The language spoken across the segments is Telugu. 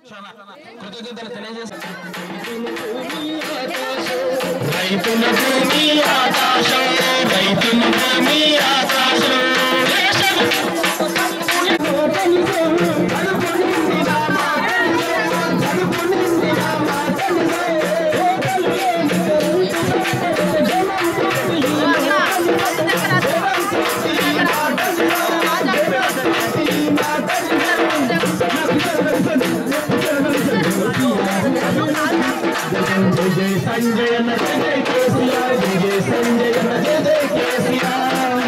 కృతజ్ఞతలు తెలియజేస్తున్నాను రైతుల భూమి ఆకాశం రైతుల భూమి ఆకాశం జయ సంజయ జయ కేసీఆర్ జయ సంజయ జయ జయ కేసీఆర్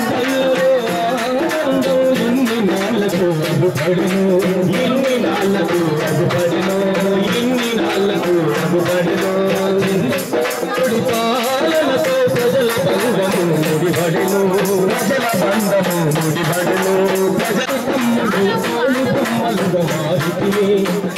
ఇన్ని నాళ్ళకు అడ్డుపడును ఇన్ని నాళ్ళకు అడ్డుపడును ఇన్ని నాళ్ళకు అడ్డుపడును కుడి పాలనతో ప్రజల బంధము ముడిపడును ప్రజల బంధము ముడిపడును ప్రజల తమ్ముడు తోడు బొమ్మలుగా మారితిని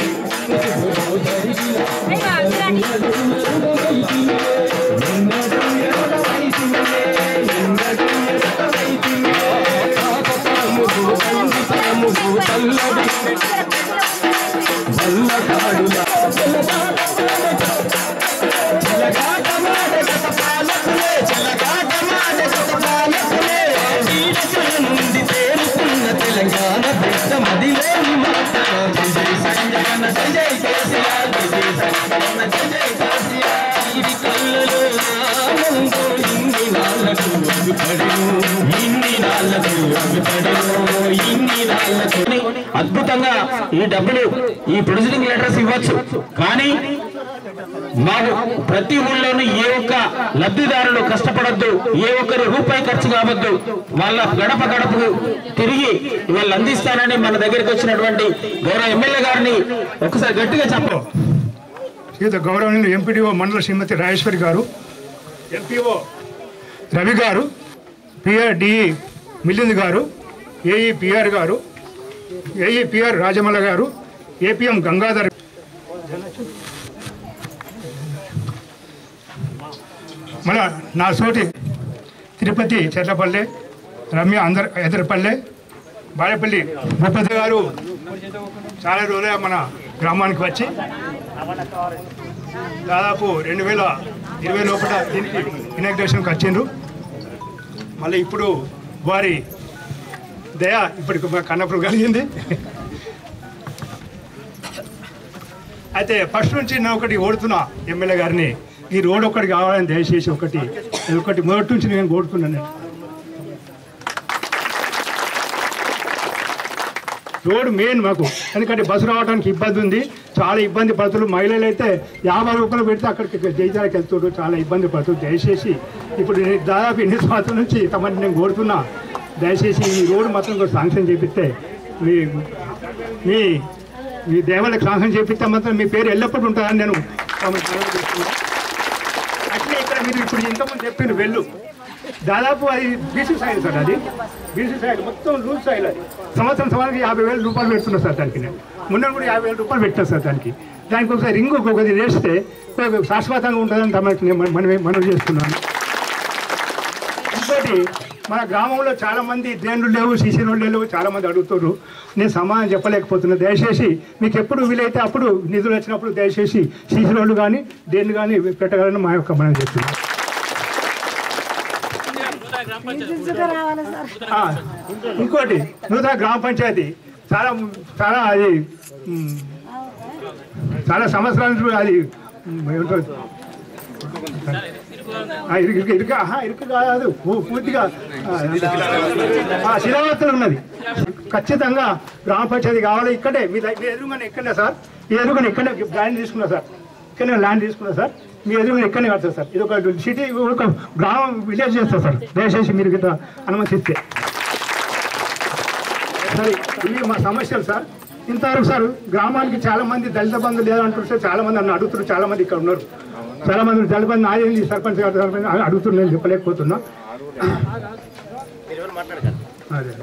తెలంగాణ పెద్ద మదిలేని మాట విజయ్ సంజయన జయ కేసీఆర్ విజయ్ సంజయన జయ కేసీఆర్ ఇది కళ్ళలో ఆనందం ఇన్ని నాళ్ళకు అడ్డుపడను ఇన్ని నాళ్ళకు అడ్డుపడను ఇన్ని నాళ్ళకు అద్భుతంగా ఈ డబ్బులు ఈ ప్రొసీడింగ్ లెటర్స్ ఇవ్వచ్చు కానీ మాకు ప్రతి ఊళ్ళోనూ ఏ ఒక్క లబ్ధిదారులు కష్టపడద్దు ఏ ఒక్కరు రూపాయి ఖర్చు కావద్దు వాళ్ళ గడప గడపకు తిరిగి వాళ్ళు అందిస్తానని మన దగ్గరికి వచ్చినటువంటి గౌరవ ఎమ్మెల్యే గారిని ఒకసారి గట్టిగా చెప్పు శ్రీత గౌరవనీయులు ఎంపీడీఓ మండల శ్రీమతి రాజేశ్వరి గారు ఎంపీఓ రవి గారు పిఆర్ డిఈ మిలింద్ గారు ఏఈ పిఆర్ గారు ఏఈ పిఆర్ రాజమల్ల గారు ఏపీఎం గంగాధర్ మన నా సోటి తిరుపతి చెట్లపల్లె రమ్య అందర్ ఎదరపల్లె బాలపల్లి భూపతి గారు చాలా రోజులే మన గ్రామానికి వచ్చి దాదాపు రెండు వేల ఇరవై లోపల దీనికి ఇనాగ్రేషన్కి వచ్చిండ్రు మళ్ళీ ఇప్పుడు వారి దయ ఇప్పటికి మా కన్నప్పుడు కలిగింది అయితే ఫస్ట్ నుంచి నేను ఒకటి ఓడుతున్నా ఎమ్మెల్యే గారిని ఈ రోడ్ ఒకటి కావాలని దయచేసి ఒకటి ఇది ఒకటి మొదటి నుంచి నేను కోరుకున్నాను నేను. రోడ్ మెయిన్ మాకు ఎందుకంటే బస్సు రావడానికి ఇబ్బంది ఉంది చాలా ఇబ్బంది పడుతున్నారు మహిళలు అయితే యాభై రూపాయలు పెడితే అక్కడికి జైజాలకు వెళ్తున్నారు చాలా ఇబ్బంది పడుతుంది దయచేసి ఇప్పుడు నేను దాదాపు ఎన్ని సంవత్సరాల నుంచి తమని నేను కోరుతున్నా దయచేసి ఈ రోడ్ మాత్రం కూడా శాంక్షన్ చేపిస్తే మీ మీ మీ దేవాలకు శాంక్షన్ చేపిస్తే మాత్రం మీ పేరు ఎల్లప్పుడూ ఉంటుందని నేను తమకు మనవి చేస్తున్నా. అట్లే ఇక్కడ మీరు ఇప్పుడు ఇంతకుముందు చెప్పిన వెళ్ళు దాదాపు అది బీసీ సాయిల్ సార్ అది బీసీ సాయిల్ మొత్తం లూజ్ సాయిల్ అది సంవత్సరం సంవత్సరానికి యాభై వేల రూపాయలు పెడుతున్నా సార్ దానికి నేను మొన్న కూడా యాభై వేల రూపాయలు పెట్టాను సార్ దానికి దానికి ఒకసారి రింగ్ ఒకటి వేస్తే కొంచెం శాశ్వతంగా ఉంటుందని తమకి నేను మనం మనం చేస్తున్నాను ఇంకోటి మన గ్రామంలో చాలా మంది దేండ్లు లేవు సీసీ రోడ్లు లేవు చాలా మంది అడుగుతారు నేను సమాధానం చెప్పలేకపోతున్నా దయచేసి మీకు ఎప్పుడు వీలైతే అప్పుడు నిధులు వచ్చినప్పుడు దయచేసి సీసీ రోడ్లు కానీ దేన్ని కానీ పెట్టగలని మా యొక్క మనం చేస్తున్నాం ఆ, ఇంకోటి నూతన గ్రామ పంచాయతీ చాలా చాలా అది ఉమ్, చాలా సంవత్సరాల నుంచి అది ఉమ్, ఏమంటారు ఆ, ఇరుకు ఇరుకు ఇరుక ఆహా, ఇరుకు కాదు పూ- పూర్తిగా ఆ, శిలావత్తలు ఉన్నది ఖచ్చితంగా గ్రామ పంచాయతీ కావాలి ఇక్కడే మీ దగ్గర మీ ఎదురుగానే ఇక్కడనే సార్ ఈ ఎదురుగానే ఇక్కడనే ల్యాండ్ తీసుకున్నా సార్ ఇక్కడనే ల్యాండ్ తీసుకున్నా సార్ మీ ఎదురుగానే ఇక్కడనే కడతారు సార్ ఇది ఒక సిటీ ఒక గ్రామం విలేజ్ చేస్తారు సార్ దయచేసి మీరు గిట్ట అనుమతిస్తే సరే ఇవి మా సమస్యలు సార్ ఇంతవరకు సార్ గ్రామానికి చాలా మంది దళిత బంధువులు లేదంటారు సార్ చాలా మంది నన్ను అడుగుతున్నారు చాలా మంది ఇక్కడ ఉన్నారు చాలా మంది దళిత బంధు నాదేంది సర్పంచ్ గారు సర్పంచ్ అని అడుగుతున్నారు నేను చెప్పలేకపోతున్నా అదే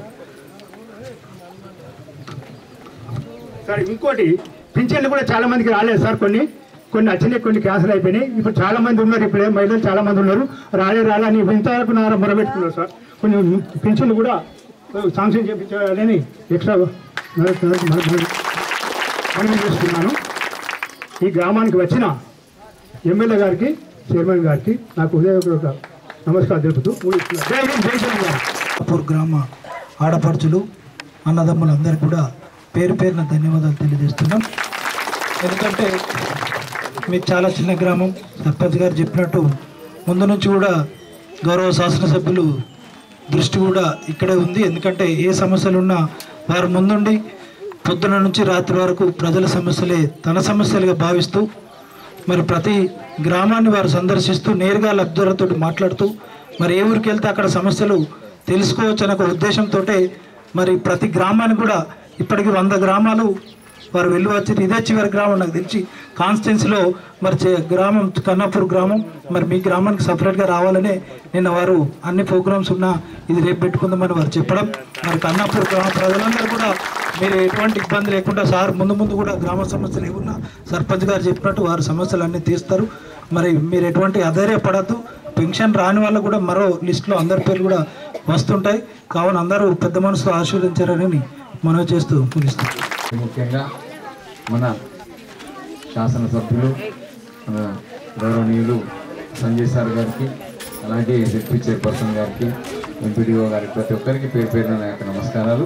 సార్ ఇంకోటి పింఛన్లు కూడా చాలా మందికి రాలేదు సార్ కొన్ని కొన్ని వచ్చినాయి కొన్ని క్యాన్సిల్ అయిపోయినాయి ఇప్పుడు చాలా మంది ఉన్నారు ఇప్పుడు ఏం మహిళలు చాలా మంది ఉన్నారు రాలే రాలని ఇంతవరకు నా మొరబెట్టుకున్నారు సార్ కొంచెం పింఛన్లు కూడా శాంక్షన్ చేయించాలని ఎక్స్ట్రా మనవి చేస్తున్నాను ఈ గ్రామానికి వచ్చిన ఎమ్మెల్యే గారికి చైర్మన్ గారికి నాకు ఉదయపూర్వక నమస్కారం తెలుపుతూ ముగిస్తున్నాను. జై హింద్ జై తెలంగాణ అపూర్ గ్రామ ఆడపడుచులు అన్నదమ్ములందరికీ కూడా పేరు పేరున ధన్యవాదాలు తెలియజేస్తున్నాం ఎందుకంటే మీకు చాలా చిన్న గ్రామం సర్పంచ్ గారు చెప్పినట్టు ముందు నుంచి కూడా గౌరవ శాసనసభ్యులు దృష్టి కూడా ఇక్కడే ఉంది ఎందుకంటే ఏ సమస్యలు ఉన్నా వారు ముందుండి పొద్దున నుంచి రాత్రి వరకు ప్రజల సమస్యలే తన సమస్యలుగా భావిస్తూ మరి ప్రతి గ్రామాన్ని వారు సందర్శిస్తూ నేరుగా లబ్ధిదారులతో మాట్లాడుతూ మరి ఏ ఊరికి వెళ్తే అక్కడ సమస్యలు తెలుసుకోవచ్చు అనే ఒక ఉద్దేశంతో మరి ప్రతి గ్రామాన్ని కూడా ఇప్పటికి వంద గ్రామాలు వారు వెళ్ళి వచ్చి ఇదే చివరి గ్రామం నాకు తెలిసి కాన్స్టిట్యున్సీలో మరి చే- గ్రామం కన్నాపూర్ గ్రామం మరి మీ గ్రామానికి సపరేట్గా రావాలనే నిన్న వారు అన్ని ప్రోగ్రామ్స్ ఉన్నా ఇది రేపు పెట్టుకుందామని వారు చెప్పడం మరి కన్నాపూర్ గ్రామ ప్రజలందరూ కూడా మీరు ఎటువంటి ఇబ్బంది లేకుండా సార్ ముందు ముందు కూడా గ్రామ సమస్యలు ఏమున్నా సర్పంచ్ గారు చెప్పినట్టు వారి సమస్యలు అన్నీ తీస్తారు మరి మీరు ఎటువంటి అధైర్యపడద్దు పెన్షన్ రాని వాళ్ళు కూడా మరో లిస్టులో అందరి పేర్లు కూడా వస్తుంటాయి కావున అందరూ పెద్ద మనసుతో ఆశీర్వదించారని మనవి చేస్తూ ముగిస్తాం ముఖ్యంగా మన శాసనసభ్యులు మన గౌరవనీయులు సంజయ్ సార్ గారికి అలాగే డిప్యూటీ చైర్పర్సన్ గారికి ఎంపీడీఓ గారికి ప్రతి ఒక్కరికి పేరు పేరున నా యొక్క నమస్కారాలు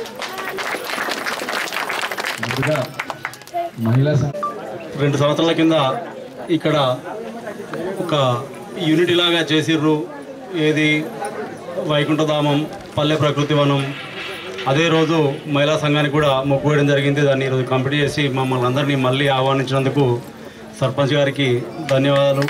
ముందుగా మహిళా సం- రెండు సంవత్సరాల కింద ఇక్కడ ఒక యూనిటీ లాగా చేసిర్రు ఏది వైకుంఠధామం పల్లె ప్రకృతి వనం అదే రోజు మహిళా సంఘానికి కూడా మొక్కు వేయడం జరిగింది దాన్ని ఈరోజు కంప్లీట్ చేసి మమ్మల్ని అందరినీ మళ్ళీ ఆహ్వానించినందుకు సర్పంచ్ గారికి ధన్యవాదాలు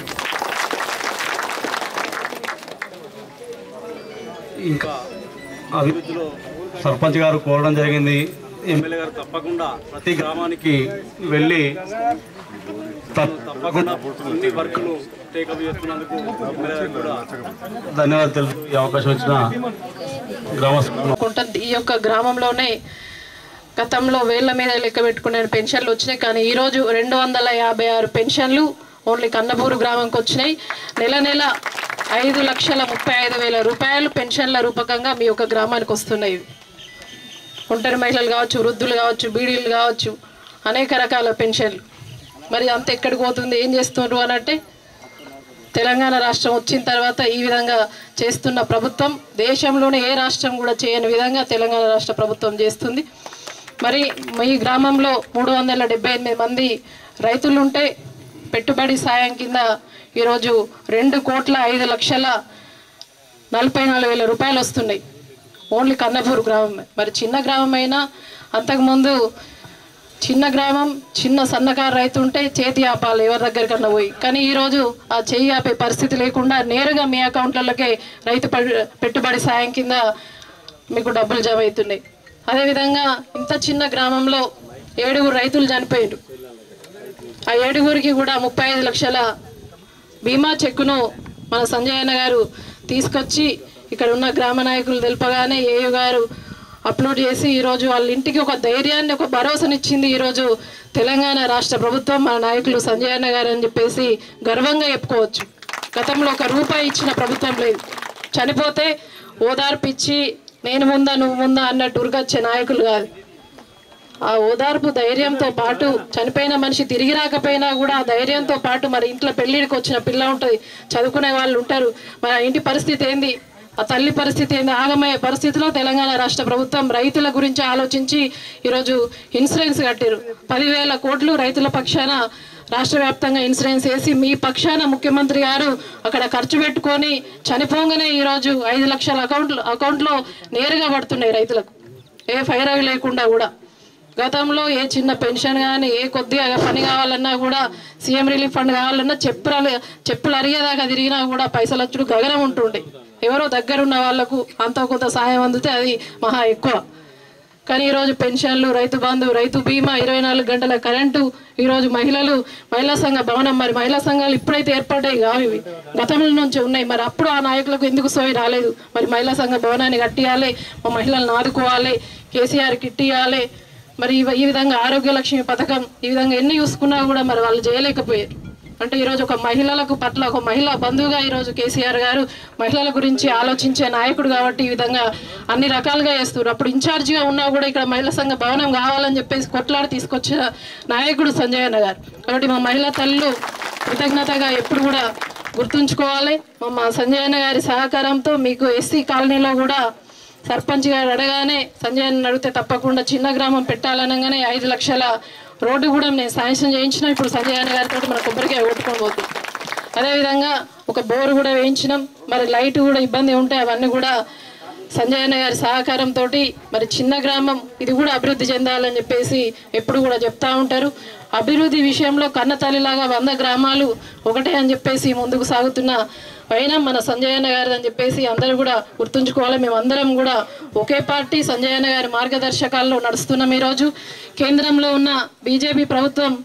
ఇంకా అభివృద్ధిలో సర్పంచ్ గారు కోరడం జరిగింది ఎమ్మెల్యే గారు తప్పకుండా ప్రతి గ్రామానికి వెళ్ళి తప్ప- తప్పకుండా అన్ని వర్కులు టేకప్ చేస్తున్నందుకు ఎమ్మెల్యే గారికి కూడా ధన్యవాదాలు తెలుపు ఈ అవకాశం వచ్చిన గ్రామస్తులు ఉంటుంది ఈ యొక్క గ్రామంలోనే గతంలో వేళ్ల మీద లెక్క పెట్టుకునే పెన్షన్లు వచ్చినాయి కానీ ఈరోజు రెండు వందల యాభై ఆరు పెన్షన్లు ఓన్లీ కన్నపూరు గ్రామంకి వచ్చినాయి నెల నెల ఐదు లక్షల ముప్పై ఐదు వేల రూపాయలు పెన్షన్ల రూపకంగా మీ యొక్క గ్రామానికి వస్తున్నాయి ఒంటరి మహిళలు కావచ్చు వృద్ధులు కావచ్చు బీడీలు కావచ్చు అనేక రకాల పెన్షన్లు మరి అంత ఎక్కడికి పోతుంది ఏం చేస్తున్నారు అని అంటే తెలంగాణ రాష్ట్రం వచ్చిన తర్వాత ఈ విధంగా చేస్తున్న ప్రభుత్వం దేశంలోనే ఏ రాష్ట్రం కూడా చేయని విధంగా తెలంగాణ రాష్ట్ర ప్రభుత్వం చేస్తుంది మరి మీ గ్రామంలో మూడు వందల డెబ్బై ఎనిమిది మంది రైతులు ఉంటే పెట్టుబడి సాయం కింద ఈరోజు రెండు కోట్ల ఐదు లక్షల నలభై నాలుగు వేల రూపాయలు వస్తున్నాయి ఓన్లీ కన్నపూర్ గ్రామం మరి చిన్న గ్రామం అయినా అంతకుముందు చిన్న గ్రామం చిన్న సన్నకారు రైతు ఉంటే చేతి ఆపాలి ఎవరి దగ్గరికన్నా పోయి కానీ ఈరోజు ఆ చేయి ఆపే పరిస్థితి లేకుండా నేరుగా మీ అకౌంట్లలోకే రైతు పడి- పెట్టుబడి సాయం కింద మీకు డబ్బులు జమ అవుతున్నాయి అదేవిధంగా ఇంత చిన్న గ్రామంలో ఏడుగురు రైతులు చనిపోయారు ఆ ఏడుగురికి కూడా ముప్పై ఐదు లక్షల బీమా చెక్కును మన సంజయ్ అన్న గారు తీసుకొచ్చి ఇక్కడ ఉన్న గ్రామ నాయకులు తెలుపగానే ఏయు గారు అప్లోడ్ చేసి ఈరోజు వాళ్ళ ఇంటికి ఒక ధైర్యాన్ని ఒక భరోసానిచ్చింది ఈరోజు తెలంగాణ రాష్ట్ర ప్రభుత్వం మన నాయకులు సంజయ్ అన్న గారు అని చెప్పేసి గర్వంగా చెప్పుకోవచ్చు గతంలో ఒక రూపాయి ఇచ్చిన ప్రభుత్వం లేదు చనిపోతే ఓదార్పిచ్చి నేను ముందా నువ్వు ముందా అన్నట్టు ఉరగచ్చే నాయకులు కాదు ఆ ఓదార్పు ధైర్యంతో పాటు చనిపోయిన మనిషి తిరిగి రాకపోయినా కూడా ఆ ధైర్యంతో పాటు మరి ఇంట్లో పెళ్ళిడికి వచ్చిన పిల్ల ఉంటుంది చదువుకునే వాళ్ళు ఉంటారు మరి ఆ ఇంటి పరిస్థితి ఏంది ఆ తల్లి పరిస్థితి ఏంది ఆగమయ్యే పరిస్థితిలో తెలంగాణ రాష్ట్ర ప్రభుత్వం రైతుల గురించి ఆలోచించి ఈరోజు ఇన్సూరెన్స్ కట్టారు పదివేల కోట్లు రైతుల పక్షాన రాష్ట్ర వ్యాప్తంగా ఇన్సూరెన్స్ వేసి మీ పక్షాన ముఖ్యమంత్రి గారు అక్కడ ఖర్చు పెట్టుకొని చనిపోగానే ఈరోజు ఐదు లక్షల అకౌంట్ అకౌంట్లో నేరుగా పడుతున్నాయి రైతులకు ఏ ఫైర్ అవి లేకుండా కూడా గతంలో ఏ చిన్న పెన్షన్ కానీ ఏ కొద్దిగా పని కావాలన్నా కూడా సీఎం రిలీఫ్ ఫండ్ కావాలన్నా చెప్పులు చెప్పులు అరిగేదాకా తిరిగినా కూడా పైసలు వచ్చుడు గగనం ఉంటుండే ఎవరో దగ్గర ఉన్న వాళ్ళకు అంత కొంత సహాయం అందితే అది మహా ఎక్కువ కానీ ఈరోజు పెన్షన్లు రైతు బంధు రైతు బీమా ఇరవై నాలుగు గంటల కరెంటు ఈరోజు మహిళలు మహిళా సంఘ భవనం మరి మహిళా సంఘాలు ఇప్పుడైతే ఏర్పడ్డాయి కావు ఇవి గతంలో నుంచి ఉన్నాయి మరి అప్పుడు ఆ నాయకులకు ఎందుకు సోయి రాలేదు మరి మహిళా సంఘ భవనాన్ని కట్టియాలి మా మహిళలను ఆదుకోవాలి కేసీఆర్ కిట్టియాలి మరి ఇవ- ఈ విధంగా ఆరోగ్య లక్ష్మి పథకం ఈ విధంగా ఎన్ని చూసుకున్నా కూడా మరి వాళ్ళు చేయలేకపోయారు అంటే ఈరోజు ఒక మహిళలకు పట్ల ఒక మహిళా బంధువుగా ఈరోజు కేసీఆర్ గారు మహిళల గురించి ఆలోచించే నాయకుడు కాబట్టి ఈ విధంగా అన్ని రకాలుగా చేస్తున్నారు అప్పుడు ఇన్ఛార్జిగా ఉన్నా కూడా ఇక్కడ మహిళా సంఘ భవనం కావాలని చెప్పేసి కొట్లాడి తీసుకొచ్చిన నాయకుడు సంజయ్ అన్న గారు కాబట్టి మా మహిళా తల్లులు కృతజ్ఞతగా ఎప్పుడు కూడా గుర్తుంచుకోవాలి మా మా సంజయ్ అన్న గారి సహకారంతో మీకు ఎస్సీ కాలనీలో కూడా సర్పంచ్ గారు అడగానే సంజయ్ అన్న అడిగితే తప్పకుండా చిన్న గ్రామం పెట్టాలనగానే ఐదు లక్షల రోడ్డు కూడా నేను శాంక్షన్ చేయించిన ఇప్పుడు సంజయ్ అన్న గారితో మన కొబ్బరికాయ కొట్టుకొని పోతుంది అదేవిధంగా ఒక బోర్ కూడా వేయించినాం మరి లైట్ కూడా ఇబ్బంది ఉంటే అవన్నీ కూడా సంజయ్ అన్న గారి సహకారంతో మరి చిన్న గ్రామం ఇది కూడా అభివృద్ధి చెందాలని చెప్పేసి ఎప్పుడు కూడా చెప్తా ఉంటారు అభివృద్ధి విషయంలో కన్న తల్లిలాగా వంద గ్రామాలు ఒకటే అని చెప్పేసి ముందుకు సాగుతున్న పైన మన సంజయ్ అన్న గారు అని చెప్పేసి అందరూ కూడా గుర్తుంచుకోవాలి మేమందరం కూడా ఒకే పార్టీ సంజయ్ అన్న గారి మార్గదర్శకాల్లో నడుస్తున్నాం ఈరోజు కేంద్రంలో ఉన్న బీజేపీ ప్రభుత్వం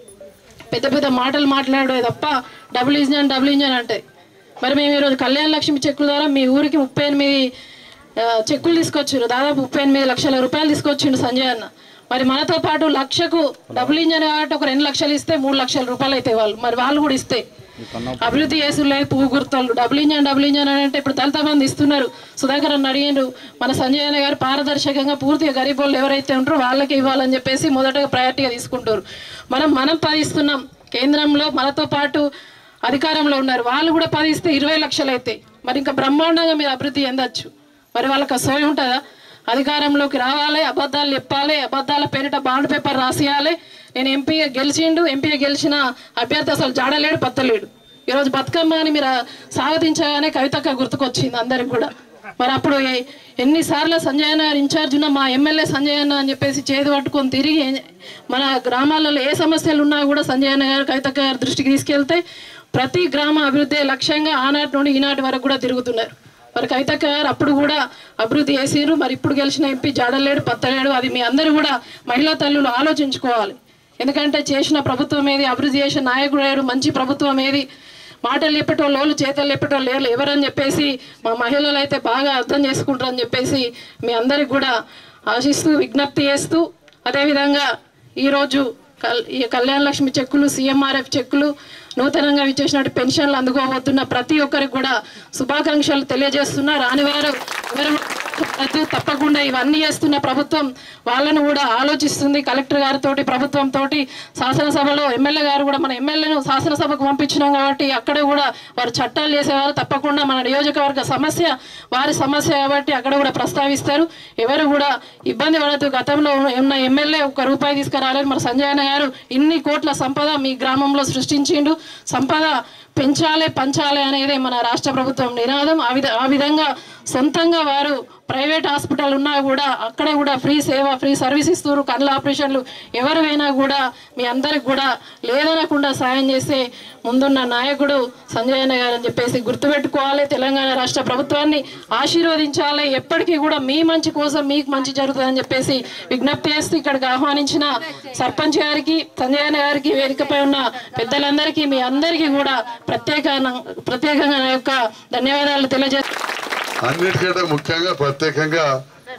పెద్ద పెద్ద మాటలు మాట్లాడే తప్ప డబుల్ ఇంజన్ డబుల్ ఇంజన్ అంటే మరి మేము ఈరోజు కళ్యాణ లక్ష్మి చెక్కుల ద్వారా మీ ఊరికి ముప్పై ఎనిమిది ఆ, చెక్కులు తీసుకొచ్చారు దాదాపు ముప్పై ఎనిమిది లక్షల రూపాయలు తీసుకొచ్చిండు సంజయ్ అన్న మరి మనతో పాటు లక్షకు డబుల్ ఇంజన్ కాబట్టి ఒక రెండు లక్షలు ఇస్తే మూడు లక్షల రూపాయలు అయితే వాళ్ళు మరి వాళ్ళు కూడా ఇస్తే అభివృద్ధి చేసులే పువ్వు గుర్తలు డబుల్ ఇంజన్ డబుల్ ఇంజన్ అని అంటే ఇప్పుడు దళిత మంది ఇస్తున్నారు సుధాకర్ అన్న అడిగిండ్రు మన సంజయ్ అన్న గారు పారదర్శకంగా పూర్తిగా గరీబ్ వాళ్ళు ఎవరైతే ఉంటారో వాళ్ళకి ఇవ్వాలని చెప్పేసి మొదటగా ప్రయారిటీగా తీసుకుంటారు మనం మనం పది ఇస్తున్నాం కేంద్రంలో మనతో పాటు అధికారంలో ఉన్నారు వాళ్ళు కూడా పది ఇస్తే ఇరవై లక్షలు అవుతాయి మరి ఇంకా బ్రహ్మాండంగా మీరు అభివృద్ధి చెందొచ్చు మరి వాళ్ళకి ఆ సోయి ఉంటుందా అధికారంలోకి రావాలి అబద్ధాలు చెప్పాలి అబద్ధాల పేరిట బాండ్ పేపర్ రాసియాలి నేను ఎంపీగా గెలిచిండు ఎంపీగా గెలిచిన అభ్యర్థి అసలు జాడలేడు పత్తలేడు ఈరోజు బతుకమ్మ అని మీరు స్వాగతించగానే కవితక్క గుర్తుకొచ్చింది అందరికి కూడా మరి అప్పుడు ఏ- ఎన్నిసార్లు సంజయ్ అన్న గారు ఇన్ఛార్జ్ ఉన్న మా ఎమ్మెల్యే సంజయ్ అన్న అని చెప్పేసి చేతి పట్టుకొని తిరిగి ఏ- మన గ్రామాలలో ఏ సమస్యలు ఉన్నా కూడా సంజయ్ అన్న గారు కవితక్క గారి దృష్టికి తీసుకెళ్తే ప్రతి గ్రామ అభివృద్ధి లక్ష్యంగా ఆనాటి నుండి ఈనాటి వరకు కూడా తిరుగుతున్నారు మరి కవితక్క గారు అప్పుడు కూడా అభివృద్ధి చేసిరు మరి ఇప్పుడు గెలిచిన ఎంపీ జాడలేడు పత్తలేడు అది మీ అందరూ కూడా మహిళా తల్లులు ఆలోచించుకోవాలి ఎందుకంటే చేసిన ప్రభుత్వం ఏది అభివృద్ధి చేసిన నాయకుడు లేడు మంచి ప్రభుత్వం ఏది మాటలు చెప్పేటోళ్ళు వాళ్ళు చేతలు చెప్పేటోళ్ళు లేరు ఎవరని చెప్పేసి మా మహిళలు అయితే బాగా అర్థం చేసుకుంటారని చెప్పేసి మీ అందరికి కూడా ఆశిస్తూ విజ్ఞప్తి చేస్తూ అదేవిధంగా ఈరోజు కల్ ఈ కళ్యాణ లక్ష్మి చెక్కులు సీఎంఆర్ఎఫ్ చెక్కులు నూతనంగా ఇచ్చేసినట్టు పెన్షన్లు అందుకోబోతున్న ప్రతి ఒక్కరికి కూడా శుభాకాంక్షలు తెలియజేస్తున్నా రానివారు ఎవరు వద్దు, తప్పకుండా ఇవన్నీ చేస్తున్న ప్రభుత్వం వాళ్ళను కూడా ఆలోచిస్తుంది కలెక్టర్ గారితో ప్రభుత్వం తోటి శాసనసభలో ఎమ్మెల్యే గారు కూడా మన ఎమ్మెల్యేను శాసనసభకు పంపించినాం కాబట్టి అక్కడ కూడా వారు చట్టాలు చేసేవారు తప్పకుండా మన నియోజకవర్గ సమస్య వారి సమస్య కాబట్టి అక్కడ కూడా ప్రస్తావిస్తారు ఎవరు కూడా ఇబ్బంది పడద్దు గతంలో ఉన్న ఎమ్మెల్యే ఒక రూపాయి తీసుకురాలేదు మన సంజయ్ అన్న గారు ఇన్ని కోట్ల సంపద మీ గ్రామంలో సృష్టించిండు సంపద పెంచాలి పంచాలి అనేదే మన రాష్ట్ర ప్రభుత్వం నినాదం ఆ విధ ఆ విధంగా సొంతంగా వారు ప్రైవేట్ హాస్పిటల్ ఉన్నా కూడా అక్కడే కూడా ఫ్రీ సేవ ఫ్రీ సర్వీస్ ఇస్తారు కళ్ళ ఆపరేషన్లు ఎవరివైనా కూడా మీ అందరికి కూడా లేదనకుండా సాయం చేసే ముందున్న నాయకుడు సంజయ్ అన్న గారు అని చెప్పేసి గుర్తుపెట్టుకోవాలి తెలంగాణ రాష్ట్ర ప్రభుత్వాన్ని ఆశీర్వదించాలి ఎప్పటికీ కూడా మీ మంచి కోసం మీకు మంచి జరుగుతుందని చెప్పేసి విజ్ఞప్తి చేస్తూ ఇక్కడికి ఆహ్వానించిన సర్పంచ్ గారికి సంజయ్ అన్న గారికి వేదికపై ఉన్న పెద్దలందరికీ మీ అందరికీ కూడా ప్రత్యేక ప్రత్యేకంగా నా యొక్క ధన్యవాదాలు తెలియజేస్తాను అన్నిటికంటే ముఖ్యంగా ప్రత్యేకంగా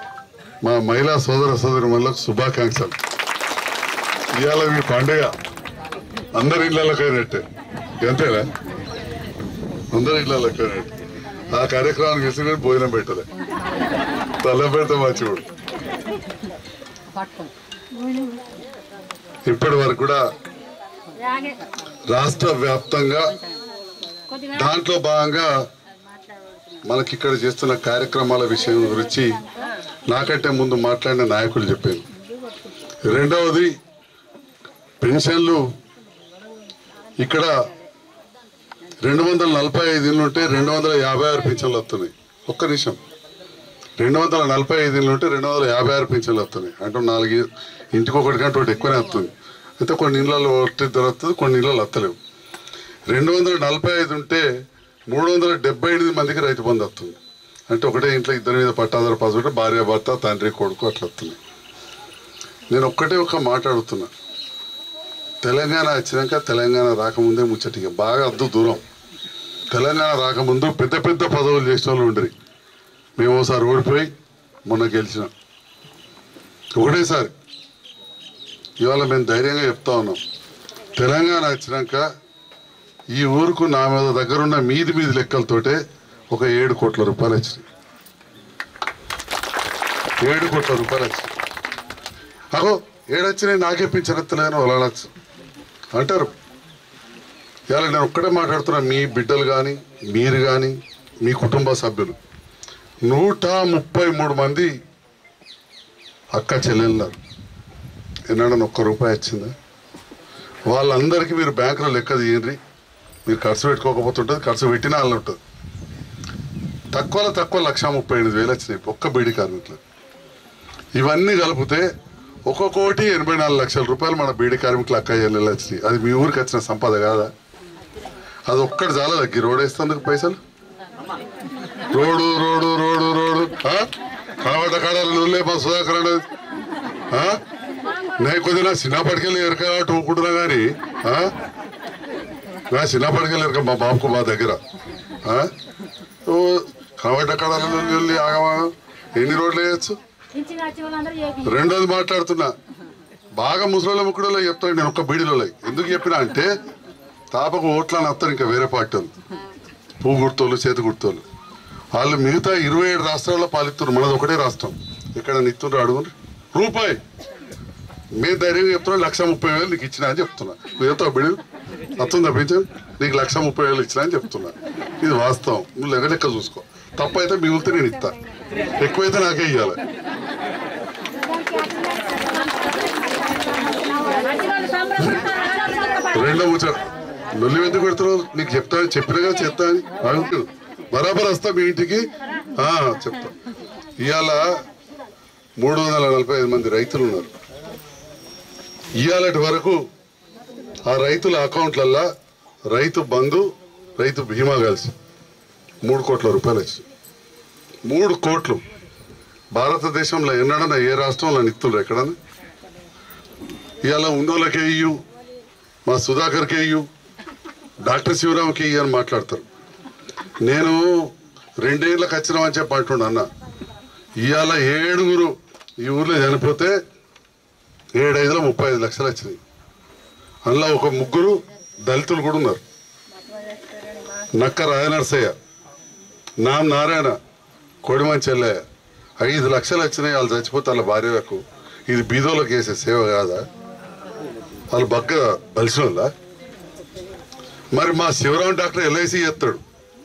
మా మహిళా సోదర సోదరులకు శుభాకాంక్షలు ఇవాళ మీ పండుగ అందరి ఇళ్ళకైనట్టే అంతేనా అందరి ఇళ్ళకైనట్టు ఆ కార్యక్రమానికి వేసి నేను భోజనం పెట్టలే తల పెడితే మంచివాడు ఇప్పటి వరకు కూడా రాష్ట్ర వ్యాప్తంగా దాంట్లో భాగంగా మనకి ఇక్కడ చేస్తున్న కార్యక్రమాల విషయం గురించి నాకంటే ముందు మాట్లాడిన నాయకులు చెప్పారు రెండవది పెన్షన్లు ఇక్కడ రెండు వందల నలభై ఐదు ఇళ్ళు ఉంటే రెండు వందల యాభై ఆరు పింఛన్లు వస్తున్నాయి ఒక్క నిమిషం రెండు వందల నలభై ఐదు ఇళ్ళు ఉంటే రెండు వందల యాభై ఆరు పింఛన్లు వస్తున్నాయి అంటే నాలుగు ఇంటికి ఒకటి కంటే ఒకటి ఎక్కువనే వస్తుంది అయితే కొన్ని ఇళ్ళలో ఒకటి దొరుకుతుంది కొన్ని ఇళ్ళలో వస్తలేవు రెండు వందల నలభై ఐదు ఉంటే మూడు వందల డెబ్బై ఎనిమిది మందికి రైతు బంధు వస్తుంది అంటే ఒకటే ఇంట్లో ఇద్దరి మీద పట్టాదార పాస్ ఉంటే భార్య భర్త తండ్రి కొడుకు అట్లా వస్తుంది నేను ఒక్కటే ఒక మాట్లాడుతున్నా తెలంగాణ వచ్చినాక తెలంగాణ రాకముందే ముచ్చటిగా బాగా అద్దు దూరం తెలంగాణ రాకముందు పెద్ద పెద్ద పదవులు చేసిన వాళ్ళు ఉండరు మేము ఒకసారి ఓడిపోయి మొన్న గెలిచినాం ఒకటేసారి ఇవాళ మేము ధైర్యంగా చెప్తా ఉన్నాం తెలంగాణ వచ్చినాక ఈ ఊరుకు నా మీద దగ్గరున్న మీది మీది లెక్కలతోటే ఒక ఏడు కోట్ల రూపాయలు వచ్చినాయి ఏడు కోట్ల రూపాయలు వచ్చినాయి అగో ఏడొచ్చినాయి నాకే పింఛనెత్తలేను వాళ్ళనొచ్చు అంటారు ఇవాళ నేను ఒక్కడే మాట్లాడుతున్నా మీ బిడ్డలు కానీ మీరు కానీ మీ కుటుంబ సభ్యులు నూట ముప్పై మూడు మంది అక్క చెల్లెళ్ళారు ఎన్నడన్నా ఒక్క రూపాయి వచ్చిందా వాళ్ళందరికీ మీరు బ్యాంకులో లెక్క తీయండి మీరు ఖర్చు పెట్టుకోకపోతుంటుంది ఖర్చు పెట్టినా వాళ్ళు ఉంటుంది తక్కువలో తక్కువ లక్ష ముప్పై ఎనిమిది వేలు వచ్చినాయి ఒక్క బీడీ కార్మికులు ఇవన్నీ కలిపితే ఒక కోటి ఎనభై నాలుగు లక్షల రూపాయలు మన బీడీ కార్మికులు అక్క చెల్లెళ్ళు వచ్చినాయి అది మీ ఊరికి వచ్చిన సంపద కాదా అది ఒక్కటి చాలా తగ్గి రోడ్ వేస్తాను పైసలు రోడ్డు రోడ్డు రోడ్డు రోడ్డు ఆ? కనబడ్డ కాడాలి నువ్వులే మా సుధాకర్ అనేది ఆ? నేను కొద్దిగా చిన్నప్పటికెళ్ళి ఎరక ఊకుంటున్నా కానీ ఆ? నా చిన్నప్పటికెళ్ళి ఎరక మా బాబుకు మా దగ్గర ఆ? ఓ, కనబడ్డ కాడాలి నువ్వులు ఆగమాగం ఎన్ని రోడ్లు వేయచ్చు ఇంచిగా వచ్చే వాళ్ళందరూ చేపి రెండోది మాట్లాడుతున్నా బాగా ముసలి ముక్కుడులో చెప్తాను నేను ఒక్క బీడిలో ఎందుకు చెప్పినా అంటే తాపకు ఓట్లని వస్తారు ఇంకా వేరే పార్టీ వాళ్ళు పువ్వు గుర్తోళ్ళు చేతి గుర్తోళ్ళు వాళ్ళు మిగతా ఇరవై ఏడు రాష్ట్రాల్లో పాలిస్తున్నారు మనది ఒకటే రాష్ట్రం ఇక్కడ నిత్తుండ్రు అడుగుని రూపాయి మేము ధైర్యంగా చెప్తున్నా లక్ష ముప్పై వేలు నీకు ఇచ్చిన అని చెప్తున్నా నువ్వు చెప్తావు బిడి వస్తుందా పింఛన్ నీకు లక్ష ముప్పై వేలు ఇచ్చిన అని చెప్తున్నా ఇది వాస్తవం నువ్వు లెక్క లెక్క చూసుకో తప్పు అయితే మిగిలితే నేను ఇస్తా ఎక్కువైతే నాకే ఇవ్వాలి రెండో ముచ్చట లొల్లి ఎందుకు పెడుతున్నావు నీకు చెప్తా చెప్పినగా చెప్తా అని అడుగుతాడు బరాబర్ వస్తా మీ ఇంటికి ఆ, చెప్తా ఇవాళ మూడు వందల నలభై ఐదు మంది రైతులు ఉన్నారు ఇవాళటి వరకు ఆ రైతుల అకౌంట్లల్లో రైతు బంధు రైతు బీమా కలిసి మూడు కోట్ల రూపాయలు వచ్చి మూడు కోట్లు భారతదేశంలో ఎన్నడన్నా ఏ రాష్ట్రంలో నిత్తులు ఎక్కడన్నా ఇవాళ ఉన్నోళ్ళకే ఇయ్యు మా సుధాకర్కే ఇయ్యు డాక్టర్ శివరామ్కి ఇయ్యి అని మాట్లాడతారు నేను రెండేళ్ళకి వచ్చినామని చెప్పి అంటుండ అన్న ఇవాళ ఏడుగురు ఈ ఊర్లో చనిపోతే ఏడైదులో ముప్పై ఐదు లక్షలు వచ్చినాయి అందులో ఒక ముగ్గురు దళితులు కూడా ఉన్నారు నక్క రాయనరసయ్య నామ్ నారాయణ కొడిమంచెల్లయ్య ఐదు లక్షలు వచ్చినాయి వాళ్ళు చచ్చిపోతే వాళ్ళ భార్యలకు ఇది బీదోళ్ళకి వేసే సేవ కాదా వాళ్ళు బగ్గ బలిసిన వాళ్ళ మరి మా శివరాం డాక్టర్ ఎల్ఐసి చేస్తాడు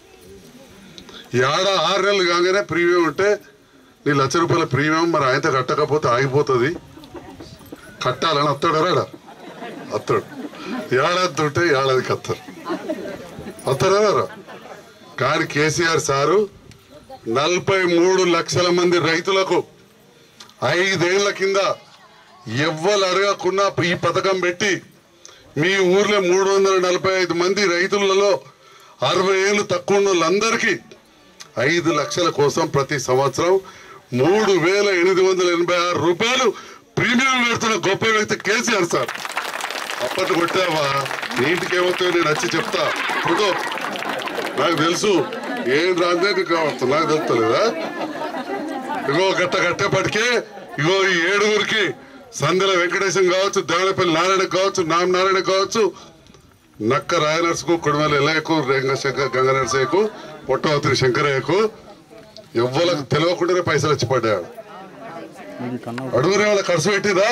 ఏడ ఆరు నెలలు కాగానే ప్రీమియం ఉంటే నీ లక్ష రూపాయల ప్రీమియం మరి ఆయనతో కట్టకపోతే ఆగిపోతుంది కట్టాలని వస్తాడు రాడా వస్తాడు ఏడాది ఉంటే ఏడాదికి వస్తారు వస్తారా రారా? కానీ కేసీఆర్ సారు నలభై మూడు లక్షల మంది రైతులకు ఐదేళ్ల కింద ఎవ్వరు అడగకుండా ఈ పథకం పెట్టి మీ ఊర్లో మూడు వందల నలభై ఐదు మంది రైతులలో అరవై ఏళ్ళు తక్కువ ఉన్న వాళ్ళందరికీ ఐదు లక్షల కోసం ప్రతి సంవత్సరం మూడు వేల ఎనిమిది వందల ఎనభై ఆరు రూపాయలు ప్రీమియం పెడుతున్న గొప్ప వ్యక్తి కేసీఆర్ సార్ అప్పటి కొట్టావా నీ ఇంటికి ఏమవుతాయో నేను వచ్చి చెప్తా ఫోటో నాకు తెలుసు ఏం రాందే నీకు కావచ్చు నాకు తెలుస్తలేదా ఇగో గట్ట కట్టేపటికే ఇగో ఈ ఏడుగురికి సందెల వెంకటేశం కావచ్చు దేవలపల్లి నారాయణ కావచ్చు నామ నారాయణ కావచ్చు నక్క రాయనర్సుకు కొడిమల ఎల్లయ్యకు రేంగశంకర్ గంగ నరసయ్యకు పొట్టవతిరి శంకరయ్యకు ఎవ్వలకు తెలియకుండానే పైసలు వచ్చి పడ్డాడు అడుగురే వాళ్ళ ఖర్చు పెట్టిందా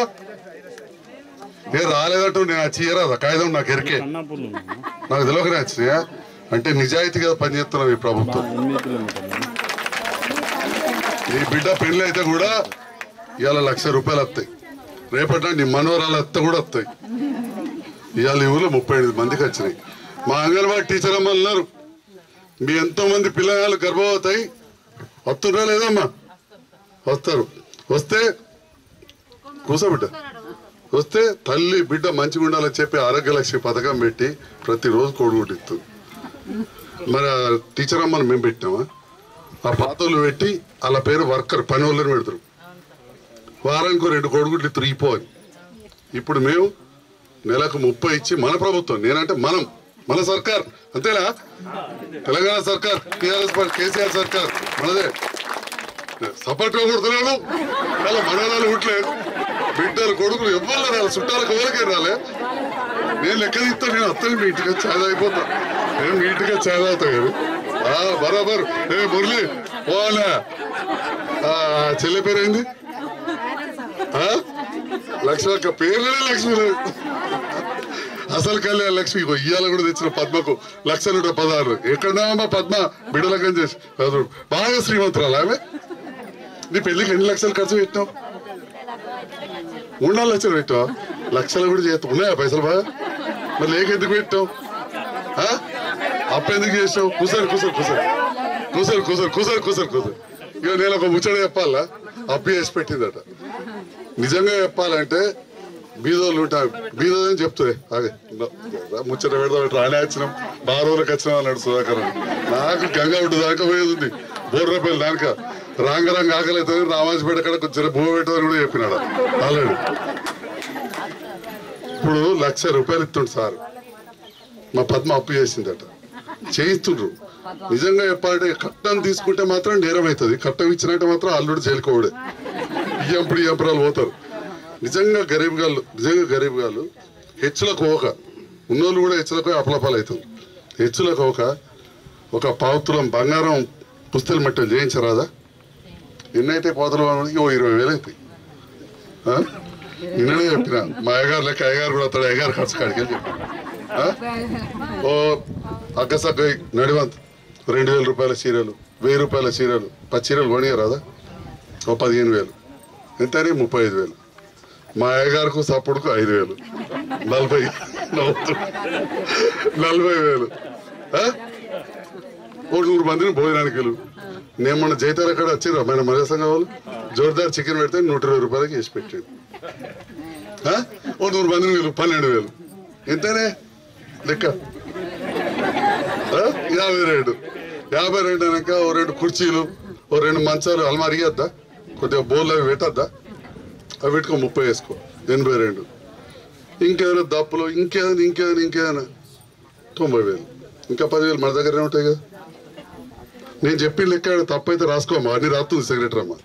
ఏ రాలేదంటూ నేను వచ్చి ఇయరాదా కాగితం నాకు ఎరికే నాకు తెలియకనే వచ్చినాయా అంటే నిజాయితీగా పనిచేస్తున్నాం ఈ ప్రభుత్వం నీ బిడ్డ పెళ్లి అయితే కూడా ఇవాళ లక్ష రూపాయలు వస్తాయి రేపటి నాడు నీ మనవరాలు అత్త కూడా వస్తాయి ఇవాళ ఈ ఊళ్ళో ముప్పై ఎనిమిది మందికి వచ్చినాయి మా అంగన్వాడీ టీచర్ అమ్మ ఉన్నారు మీ ఎంతో మంది పిల్లలు గర్భవతాయి వస్తున్నా లేదమ్మా వస్తారు వస్తే కూసబిడ్డ వస్తే తల్లి బిడ్డ మంచిగా ఉండాలని చెప్పి ఆరోగ్య లక్ష్మి పథకం పెట్టి ప్రతిరోజు కోడిగుడ్డు ఇస్తుంది మరి ఆ టీచర్ అమ్మని మేము పెట్టినామా ఆ పాతలు పెట్టి వాళ్ళ పేరు వర్కర్ పని వాళ్ళని పెడతారు వారానికి రెండు కోడిగుడ్లు ఇద్దరు ఈపో అని ఇప్పుడు మేము నెలకు ముప్పై ఇచ్చి మన ప్రభుత్వం నేనంటే మనం మన సర్కార్ అంతేనా తెలంగాణ సర్కార్ టీఆర్ఎస్ పార్టీ కేసీఆర్ సర్కార్ మనదే సపోర్ట్ గా కొడుతున్నాడు అలా మనరాలు ఉట్లేదు బిడ్డలు కొడుకులు ఎవ్వరు రాలి చుట్టాలకు ఎవరికే రాలే నేను లెక్క తీస్తా నేను వస్తాను మీ ఇంటికి వచ్చి చాయ్ అయిపోతా నేను మీ ఇంటికి వచ్చి చాయ్ తాగుతా కదా ఆ, బరాబర్ ఏ మురళి పోవాలా ఆ, చెల్లి పేరు ఏంది ఆ? లక్ష్మి అక్క పేర్లనే లక్ష్మి లేదు. అసలు కళ్యాణ లక్ష్మి ఇగో ఇయ్యాల కూడా తెచ్చిన పద్మకు లక్ష నూట పదహారు ఎక్కడమ్మా పద్మ బిడలకం చేసి చదువు. బాగా శ్రీమంతురాలు ఆమె నీ పెళ్లికి ఎన్ని లక్షలు ఖర్చు పెట్టినావు మూడు నాలుగు లక్షలు పెట్టావు లక్షలు కూడా చేస్తావు ఉన్నాయా పైసలు బాగా మరి లేక ఎందుకు పెట్టావు ఆ? అప్పు ఎందుకు చేసావు కూసారు కూసారు కూసారు కూసారు కూసారు కూసారు కూసారు కూసారు ఇక నేను ఒక ముచ్చట చెప్పాలా అప్పు చేసి పెట్టిందట నిజంగా చెప్పాలంటే బీదోళ్ళు ఉంటారు బీదోళ్ళు అని చెప్తుంది అదే ముచ్చట పెడదాం రానే వచ్చినాం బాగా రోజులకు వచ్చినాం అన్నాడు సుధాకర్ అని. నాకు గంగా ఉంటు దాకా పోయేది ఉంది బోర్రపల్లి దానిక రాంగ రంగ ఆకలి అవుతుంది రామాజపేట కాడ కొంచెం భూమి పెట్టదని కూడా చెప్పినాడు ఆల్రెడీ ఇప్పుడు లక్ష రూపాయలు ఇస్తుండు సార్ మా పద్మ అప్పు చేసిందట చేయిస్తుండ్రు నిజంగా చెప్పాలంటే కట్టం తీసుకుంటే మాత్రం నేరం అవుతుంది కట్టం ఇచ్చినట్టే మాత్రం అల్లుడు చేలుకోవడే ఇయ్యంపుడు ఇయ్యంపురాలు పోతారు నిజంగా గరీబ్ గాళ్ళు నిజంగా గరీబ్ గాళ్ళు హెచ్చులకు ఒక ఉన్నోళ్ళు కూడా హెచ్చులకు అపలపాలు అవుతుంది హెచ్చులకు ఒక ఒక పావుతులం బంగారం పుస్తలు మట్టం చేయించరాదా ఎన్నైతే పోతలు ఓ ఇరవై వేలు అవుతాయి ఆ? నిన్ననే చెప్పిన మా అయ్యగారు లెక్క అయ్యగారు కూడా అతడు అయ్యగారు ఖర్చు కాడికి వెళ్ళి చెప్పిన. ఆ? ఓ అగ్గసగ్గ నడివంత్ రెండు వేల రూపాయల చీరలు వెయ్యి రూపాయల చీరలు పది చీరలు కొనియరాదా ఓ పదిహేను వేలు ఎంతని ముప్పై ఐదు వేలు మా అయ్యగారికి సప్పుడుకు ఐదు వేలు నలభై నవ్వుతూ. నలభై వేలు ఆ? ఓ నూరు మందిని భోజనానికి వెళ్ళు నేను మన జైతాలు ఎక్కడ వచ్చిర్రు మన మరేసం కావాలి జోర్దార్ చికెన్ పెడితే నూట ఇరవై రూపాయలకి వేసి పెట్టాడు ఆ? ఓ నూరు మందిని వేలు పన్నెండు వేలు ఎంతనే లెక్క ఆ? యాభై రెండు యాభై రెండు అనక ఓ రెండు కుర్చీలు ఓ రెండు మంచాలు అల్మారి ఇయ్యద్దా కొద్దిగా బోర్లు అవి పెట్టద్దా అవి పెట్టుకో ముప్పై వేసుకో ఎనభై రెండు ఇంకేమైనా దప్పులు ఇంకేమైనా ఇంకేమైనా ఇంకేమైనా తొంభై వేలు ఇంకా పదివేలు మన దగ్గరనే ఉంటాయి కదా నేను చెప్పిన లెక్క తప్పైతే రాసుకోమ్మా అన్ని రాస్తుంది సెక్రటరీ అమ్మ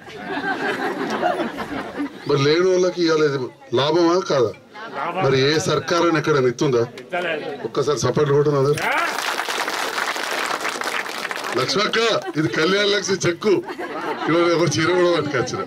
మరి లేని వాళ్ళకి ఇవ్వాలి లాభమా కాదా మరి ఏ సర్కార్ అని ఎక్కడ ఇస్తుందా ఒక్కసారి సపోర్ట్ కూడా అందరు లక్ష్మక్క ఇది కళ్యాణ లక్ష్మి చెక్కు ఇవాళ ఒక చీర కూడా పట్టుకొచ్చిన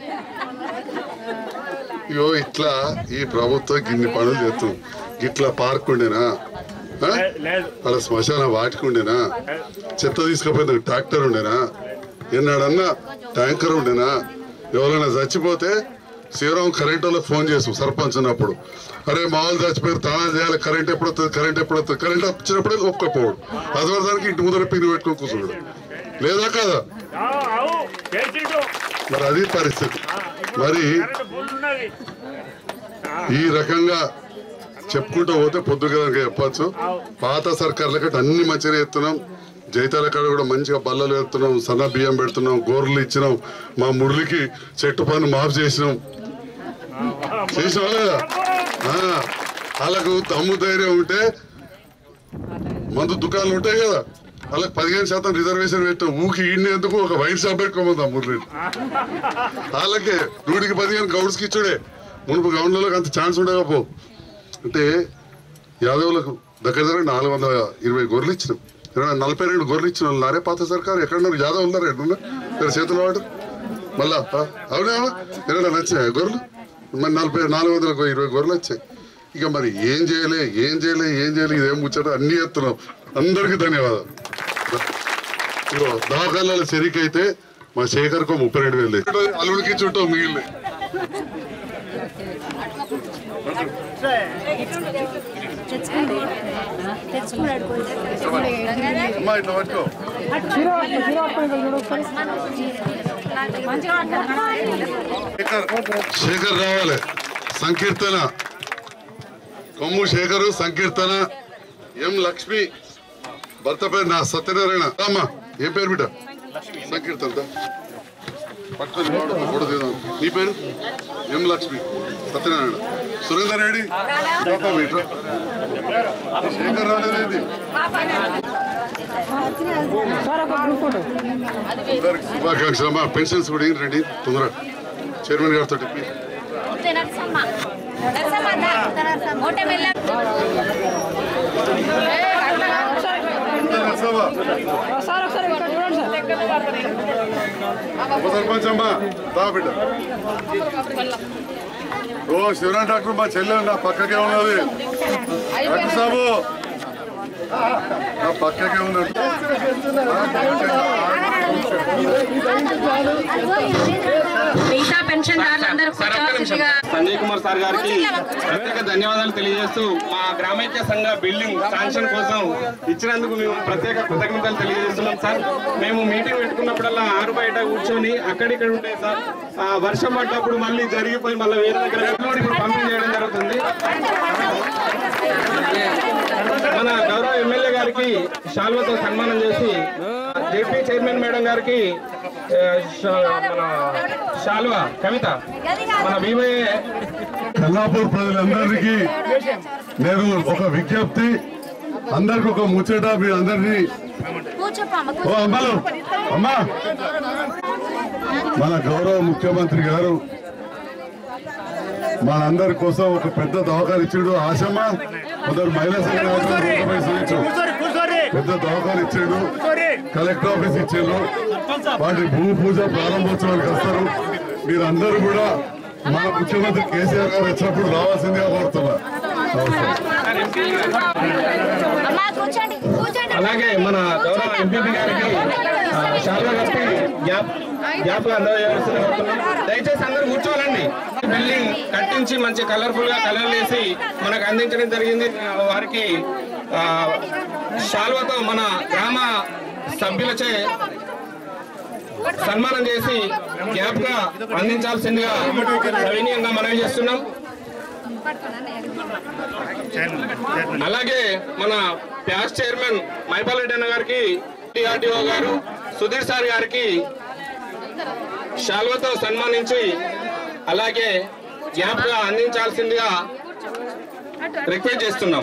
ఇగో ఇట్లా ఈ ప్రభుత్వం గిన్ని పనులు చేస్తుంది ఇట్లా పార్క్ ఉండేనా ఆ? అలా శ్మశాన వాటికి ఉండేనా చెత్త తీసుకుపోయిన ట్రాక్టర్ ఉండేనా ఎన్నాడన్నా ట్యాంకర్ ఉండేనా ఎవరైనా చచ్చిపోతే శ్రీరామ్ కరెంట్ వాళ్ళకి ఫోన్ చేసు సర్పంచ్ ఉన్నప్పుడు అరే మా వాళ్ళు చచ్చిపోయారు తానా చేయాలి కరెంట్ ఎప్పుడు వస్తుంది కరెంట్ ఎప్పుడు వస్తుంది కరెంట్ వచ్చినప్పుడే ఒప్పుకోపోవడు అది వరకు ఇంటి ముందర పిన్ని పెట్టుకొని కూర్చోడు లేదా కదా మరి అది పరిస్థితి మరి ఈ రకంగా చెప్పుకుంటూ పోతే పొద్దుగా చెప్పచ్చు పాత సర్కార్లకి అన్ని మంచిగా ఎత్తున్నాం జైతాల కాడ కూడా మంచిగా బల్లలు ఎత్తున్నాం సన్న బియ్యం పెడుతున్నాం గోర్లు ఇచ్చినాం మా మురళికి చెట్టు పన్ను మాఫ్ చేసినాం చేసినావా లేదా ఆ, వాళ్ళకు దమ్ము ధైర్యం ఉంటే మందు దుకాణాలు ఉంటాయి కదా వాళ్ళకి పదిహేను శాతం రిజర్వేషన్ పెట్టాం ఊకి ఈడిని ఎందుకు ఒక వైన్ షాప్ పెట్టుకోమందాం మురళి వాళ్ళకే నూటికి పదిహేను గౌడ్స్కి ఇచ్చుడే మునుపు గౌండ్లకు అంత ఛాన్స్ ఉండకపో అంటే యాదవులకు దగ్గర దగ్గర నాలుగు వందల ఇరవై గొర్రెలు ఇచ్చినాం ఇరవై నలభై రెండు గొర్రెలు ఇచ్చిన నారే పాత సర్కారు ఎక్కడున్నారు యాదవ్ ఉన్నారు ఎక్కడున్నా ఇక్కడ చేతులు వాడు మళ్ళా ఆ, అవునా ఎక్కడ నచ్చాయి గొర్రెలు మరి నలభై నాలుగు వందల ఇరవై గొర్రెలు వచ్చాయి ఇక మరి ఏం చేయలే ఏం చేయలే ఏం చేయలే ఇదేం ముచ్చట అన్ని ఎత్తున్నాం అందరికీ ధన్యవాదాలు ఇదిగో దవాఖానాల చెరికైతే మా శేఖర్కు ముప్పై రెండు వేలు అల్లుడికి చుట్టూ మిగిలిన అమ్మా ఇట్లా పట్టుకో శేఖర్ శేఖర్ రావాలి సంకీర్తన కొమ్ము శేఖరు సంకీర్తన ఎం లక్ష్మి భర్త పేరు నా సత్యనారాయణ అమ్మా ఏ పేరు బిడ్డ సంకీర్తన దా. పట్టుకొని వాడు, ఫోటో తీద్దాం. నీ పేరు ఎం లక్ష్మి సత్యనారాయణ సురేందర్ రెడ్డి పాప ఇట్రా. శేఖర్ రాలేదేంటి అందరికి శుభాకాంక్షలు అమ్మా పెన్షన్స్ కూడా ఏంటి రండి తొందరగా చైర్మన్ గారితో చెప్పి ఉప సర్పంచ్ అమ్మా దా బిడ్డ ఓ శివరాం డాక్టర్ మా చెల్లెలు నా పక్కకే ఉన్నది డాక్టర్ సాబు నా పక్కకే ఉన్నది మిగతా పెన్షన్దారులందరూ కూర్చోవలసిందిగా సంజయ్ కుమార్ సార్ గారికి ప్రత్యేక ధన్యవాదాలు తెలియజేస్తూ మా గ్రామైక్య సంఘ బిల్డింగ్ శాంక్షన్ కోసం ఇచ్చినందుకు మేము ప్రత్యేక కృతజ్ఞతలు తెలియజేస్తున్నాం సార్ మేము మీటింగ్ పెట్టుకున్నప్పుడల్లా ఆరు బయట కూర్చొని అక్కడిక్కడ ఉంటాయి సార్ ఆ వర్షం పడ్డప్పుడు మళ్ళీ జరిగిపోయి మళ్ళీ వేరే దగ్గర ఇప్పుడు పంపిణీ చేయడం జరుగుతుంది మన గౌరవ ఎమ్మెల్యే గారికి శాల్వతో సన్మానం చేసి జేపీ చైర్మన్ మేడం గారికి ఆ, శా- మన శాల్వ కవిత మన బీవైఏ కల్లాపూర్ ప్రజలందరికీ నేను ఒక విజ్ఞప్తి అందరికి ఒక ముచ్చట మీ అందరినీ ఓ అమ్మలు అమ్మా మన గౌరవ ముఖ్యమంత్రి గారు మనందరి కోసం ఒక పెద్ద దవాఖాన ఇచ్చాడు ఆశమ్మ కొందరు మహిళా సంఘ నాయకులు ఒక పైసలు ఇచ్చాడు పెద్ద దవాఖాన ఇచ్చాడు కలెక్టర్ ఆఫీస్ ఇచ్చాడు వాటి భూమి పూజ ప్రారంభోత్సవానికి వస్తారు మీరందరూ కూడా మన ముఖ్యమంత్రి కేసీఆర్ గారు వచ్చినప్పుడు రావాల్సిందిగా కోరుతున్నా అలాగే మన గౌరవ ఎంపీ గారికి ఆ, శాల్వ కప్పి గ్యాప్ గ్యాప్ అందజేయాల్సిన కోరుతున్నాం. దయచేసి అందరూ కూర్చోవాలండి బిల్డింగ్ కట్టించి మంచి కలర్ఫుల్ గా కలర్ వేసి మనకు అందించడం జరిగింది వారికి ఆ, శాల్వతో మన గ్రామ సభ్యులచే సన్మానం చేసి గ్యాప్ గా అందించాల్సిందిగా సవినీయంగా మనవి చేస్తున్నాం అలాగే మన ప్యాస్ చైర్మన్ మైపాల్ రెడ్డి అన్న గారికి టిఆర్టీఓ గారు సుధీర్ సార్ గారికి శాల్వతో సన్మానించి అలాగే గ్యాప్ గా అందించాల్సిందిగా రిక్వెస్ట్ చేస్తున్నాం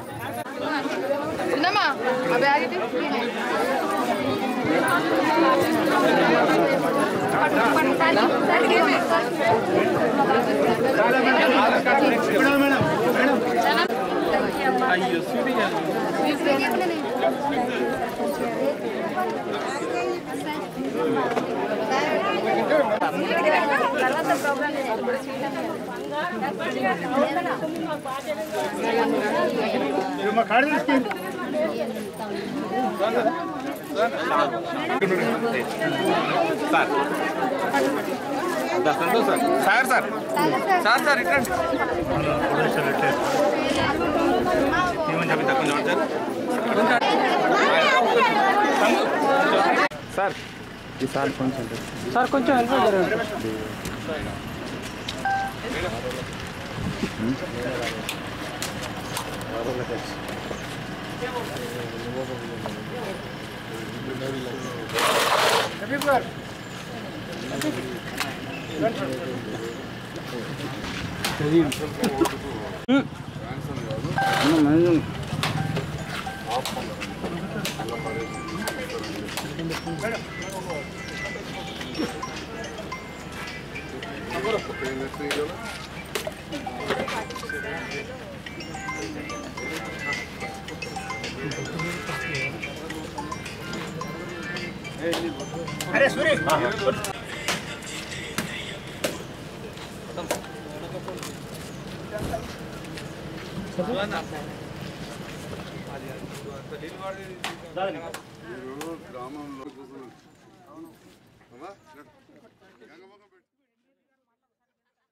సార్ సార్ సార్ సార్ ఇక్కడ సార్ గ్రామంలో